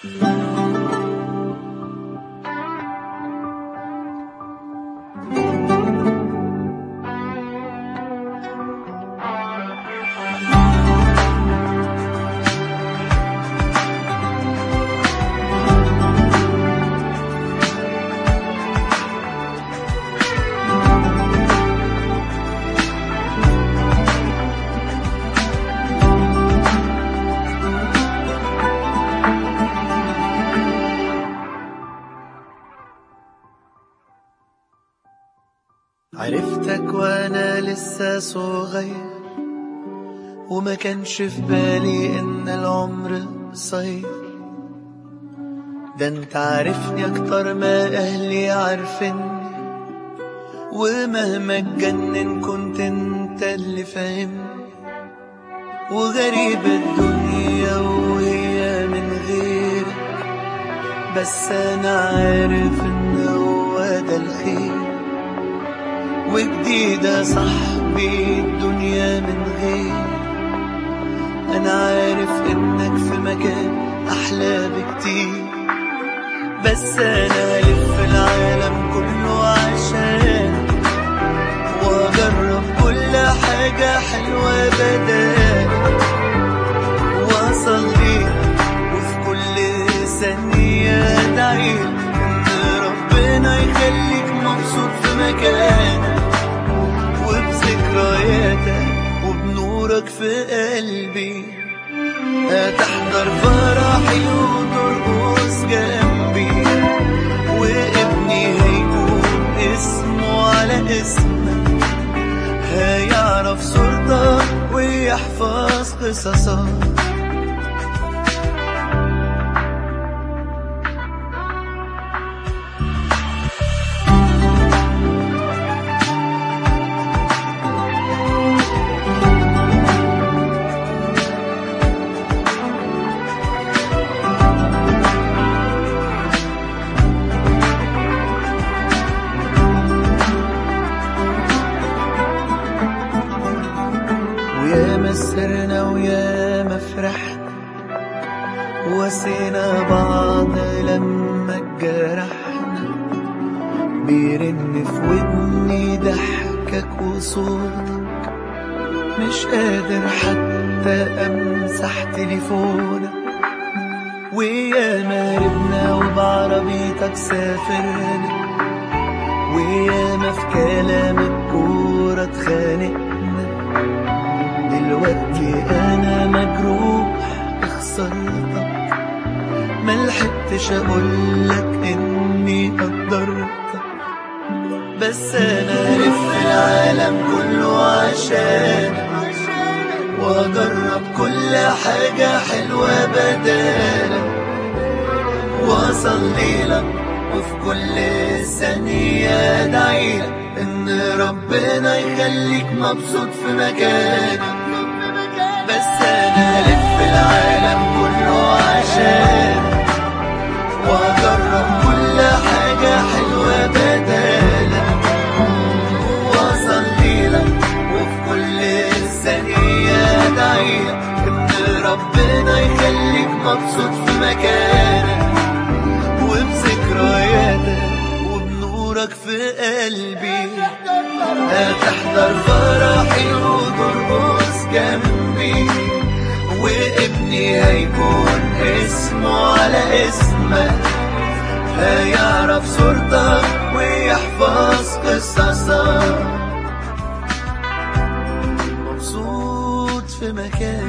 عرفتك وانا لسه صغير وما كانش في بالي ان العمر قصير ده انت عارفني اكتر ما اهلي عارفيني ومهما اتجنن كنت انت اللي فاهمني وغريب الدنيا وهي من غيرك بس انا عارف ان هو ده الخير وجديدة صاحبي الدنيا من غير أنا عارف إنك في مكان أحلى بكتير بس أنا هلف العالم كله عشان وأجرب كل حاجة حلوة بدال وأصلي وفي كل ثانية أدعيلك إن ربنا يخليك مبسوط في مكانك وبذكرياتك وبنورك في قلبي هتحضر فرحي وترقص جنبي وابني هيكون اسمه على اسمك هيعرف صورتك ويحفظ قصصك وياما سرنا وياما فرحنا وسينا بعض لما اتجرحنا بيرن في ودني ضحكك وصوتك مش قادر حتى امسح تليفونك وياما هربنا وبعربيتك سافرنا وياما في كلامك كورة اتخانقنا دلوقتي انا مجروح خسرتك ملحقتش اقولك اني قدرتك بس انا الف العالم كله عشانك واجرب كل حاجة حلوة بدالك واصلي لك وفي كل ثانية ادعيلك ان ربنا يخليك مبسوط في مكانك بس انا الف العالم كله عشانك واجرب كل حاجة حلوة بدالك واصلي لك وفي كل ثانية ادعيلك ان ربنا يخليك مبسوط في مكانك وبذكرياتك وبنورك في قلبي هتحضر فرحي وترقص جنبي وابني هيكون اسمه على اسمك هيعرف صورتك ويحفظ قصصك مبسوط في مكان